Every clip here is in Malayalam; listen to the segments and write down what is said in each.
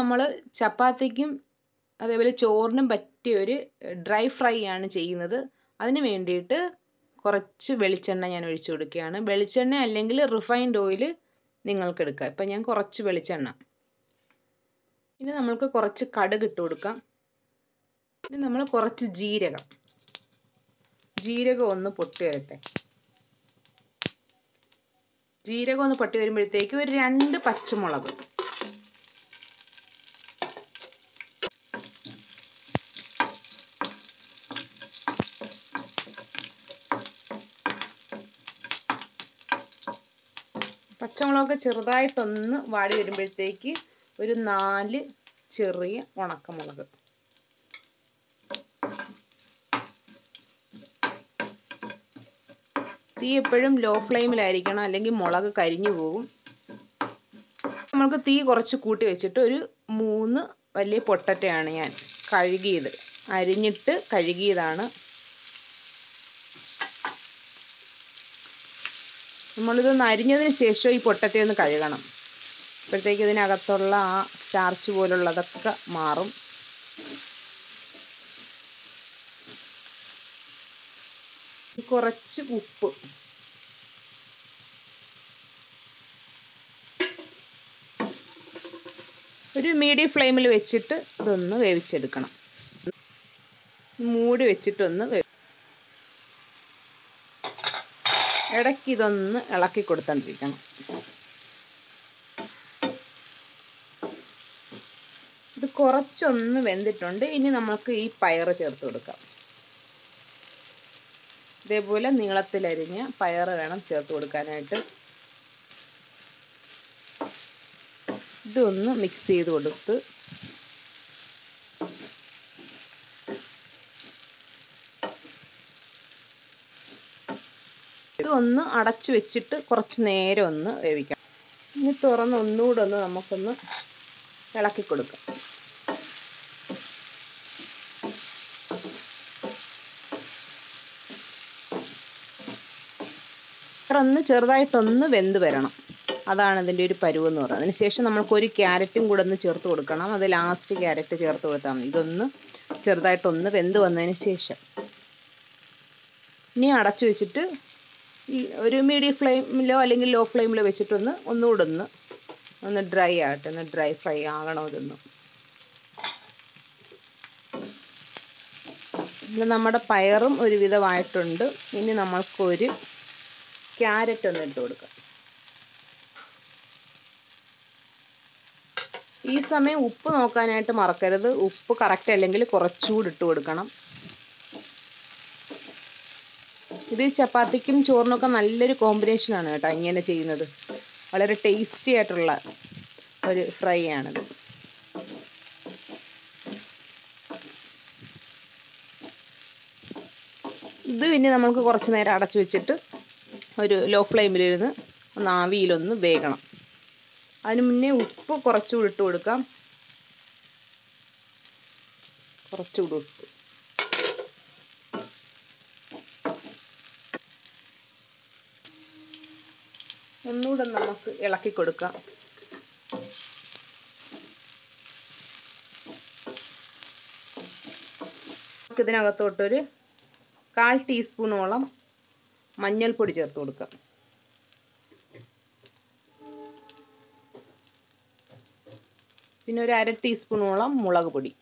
നമ്മൾ ചപ്പാത്തിക്കും അതേപോലെ ചോറിനും പറ്റിയ ഒരു ഡ്രൈ ഫ്രൈ ആണ് ചെയ്യുന്നത് അതിന് വേണ്ടിയിട്ട് കുറച്ച് വെളിച്ചെണ്ണ ഞാൻ ഒഴിച്ചു കൊടുക്കുകയാണ് വെളിച്ചെണ്ണ അല്ലെങ്കിൽ റിഫൈൻഡ് ഓയിൽ നിങ്ങൾക്ക് എടുക്കാം ഇപ്പം ഞാൻ കുറച്ച് വെളിച്ചെണ്ണ പിന്നെ നമ്മൾക്ക് കുറച്ച് കടുക് ഇട്ട് കൊടുക്കാം പിന്നെ നമ്മൾ കുറച്ച് ജീരകം ജീരകം ഒന്ന് പൊട്ടി വരട്ടെ ജീരകം ഒന്ന് പൊട്ടി വരുമ്പോഴത്തേക്ക് ഒരു രണ്ട് പച്ചമുളക് പച്ചമുളക് ചെറുതായിട്ടൊന്ന് വാടി വരുമ്പോഴത്തേക്ക് ഒരു നാല് ചെറിയ ഉണക്കമുളക് തീ എപ്പോഴും ലോ ഫ്ലെയിമിലായിരിക്കണം അല്ലെങ്കിൽ മുളക് കരിഞ്ഞു പോകും നമുക്ക് തീ കുറച്ച് കൂട്ടി വെച്ചിട്ട് ഒരു മൂന്ന് വലിയ പൊട്ടറ്റയാണ് ഞാൻ കഴുകിയത് അരിഞ്ഞിട്ട് കഴുകിയതാണ് നമ്മളിതൊന്ന് അരിഞ്ഞതിന് ശേഷം ഈ പൊട്ടറ്റ ഒന്ന് കഴുകണം അപ്പോഴത്തേക്ക് ഇതിനകത്തുള്ള ആ സ്റ്റാർച്ച് പോലുള്ളതൊക്കെ മാറും കുറച്ച് ഉപ്പ് ഒരു മീഡിയം ഫ്ലെയിമിൽ വെച്ചിട്ട് ഇതൊന്ന് വേവിച്ചെടുക്കണം മൂടി വെച്ചിട്ടൊന്ന് വേ ഇടയ്ക്ക് ഇതൊന്ന് ഇളക്കി കൊടുത്തോണ്ടിരിക്കണം ഇത് കുറച്ചൊന്ന് വെന്തിട്ടുണ്ട് ഇനി നമുക്ക് ഈ പയറ് ചേർത്ത് കൊടുക്കാം ഇതേപോലെ നീളത്തിലരിഞ്ഞ പയറ് വേണം ചേർത്ത് കൊടുക്കാനായിട്ട് ഇതൊന്ന് മിക്സ് ചെയ്ത് കൊടുത്ത് ഇത് ഒന്ന് അടച്ചു വെച്ചിട്ട് കുറച്ച് നേരം ഒന്ന് വേവിക്കണം ഇനി തുറന്ന് ഒന്നുകൂടെ ഒന്ന് നമുക്കൊന്ന് ഇളക്കി കൊടുക്കാം ഒന്ന് ചെറുതായിട്ടൊന്ന് വെന്ത് വരണം അതാണ് ഇതിൻ്റെ ഒരു പരുവ് എന്ന് പറയുന്നത് അതിനുശേഷം നമ്മൾക്ക് ഒരു ക്യാരറ്റും കൂടെ ഒന്ന് ചേർത്ത് കൊടുക്കണം അത് ലാസ്റ്റ് ക്യാരറ്റ് ചേർത്ത് കൊടുത്താൽ മതി ഇതൊന്ന് ചെറുതായിട്ടൊന്ന് വെന്ത് വന്നതിന് ശേഷം ഇനി അടച്ചു വെച്ചിട്ട് ഒരു മീഡിയം ഫ്ലെയിമിലോ അല്ലെങ്കിൽ ലോ ഫ്ലെയിമിലോ വെച്ചിട്ടൊന്ന് ഒന്നുകൂടെ ഒന്ന് ഒന്ന് ഡ്രൈ ആകട്ടെ ഒന്ന് ഡ്രൈ ഫ്രൈ ആകണം ഇതൊന്ന് പിന്നെ നമ്മുടെ പയറും ഒരുവിധമായിട്ടുണ്ട് ഇനി നമ്മൾക്കൊരു ക്യാരറ്റ് ഒന്ന് ഇട്ട് കൊടുക്കാം ഈ സമയം ഉപ്പ് നോക്കാനായിട്ട് മറക്കരുത് ഉപ്പ് കറക്റ്റ് അല്ലെങ്കിൽ കുറച്ചുകൂടി ഇട്ട് കൊടുക്കണം ഇത് ചപ്പാത്തിക്കും ചോറിനൊക്കെ നല്ലൊരു കോമ്പിനേഷനാണ് കേട്ടോ ഇങ്ങനെ ചെയ്യുന്നത് വളരെ ടേസ്റ്റി ആയിട്ടുള്ള ഒരു ഫ്രൈ ആണിത് ഇത് പിന്നെ നമുക്ക് കുറച്ച് നേരം അടച്ചു വെച്ചിട്ട് ഒരു ലോ ഫ്ലെയിമിലിരുന്ന് ഒന്ന് ആവിയിലൊന്ന് വേകണം അതിന് മുന്നേ ഉപ്പ് കുറച്ചുകൂടി ഇട്ട് കൊടുക്കാം കുറച്ചുകൂടി ഉപ്പ് ഒന്നുകൂടെ നമുക്ക് ഇളക്കി കൊടുക്കാം ഇതിനകത്തോട്ടൊരു കാൽ ടീസ്പൂണോളം മഞ്ഞൾപ്പൊടി ചേർത്ത് കൊടുക്കാം പിന്നെ ഒരു അര ടീസ്പൂണോളം മുളക് പൊടി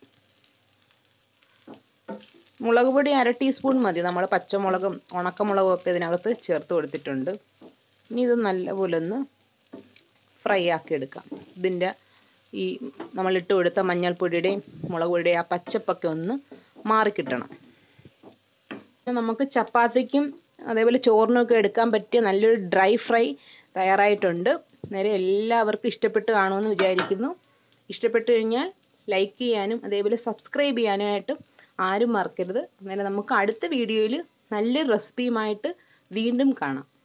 മുളക് പൊടി അര ടീസ്പൂൺ മതി നമ്മൾ പച്ചമുളകും ഉണക്കമുളകും ഒക്കെ ഇതിനകത്ത് ചേർത്ത് കൊടുത്തിട്ടുണ്ട് ഇനി ഇത് നല്ലപോലെ ഒന്ന് ഫ്രൈ ആക്കി എടുക്കാം ഇതിൻ്റെ ഈ നമ്മൾ ഇട്ട് കൊടുത്ത മഞ്ഞൾപ്പൊടിയുടെയും മുളക് പൊടിയുടെയും ആ പച്ചപ്പൊക്കെ ഒന്ന് മാറിക്കിട്ടണം നമുക്ക് ചപ്പാത്തിക്കും അതേപോലെ ചോറിനൊക്കെ എടുക്കാൻ പറ്റിയ നല്ലൊരു ഡ്രൈ ഫ്രൈ തയ്യാറായിട്ടുണ്ട് നേരെ എല്ലാവർക്കും ഇഷ്ടപ്പെട്ട് കാണുമെന്ന് വിചാരിക്കുന്നു ഇഷ്ടപ്പെട്ട് കഴിഞ്ഞാൽ ലൈക്ക് ചെയ്യാനും അതേപോലെ സബ്സ്ക്രൈബ് ചെയ്യാനായിട്ടും ആരും മറക്കരുത് അങ്ങനെ നമുക്ക് അടുത്ത വീഡിയോയിൽ നല്ലൊരു റെസിപ്പിയുമായിട്ട് വീണ്ടും കാണാം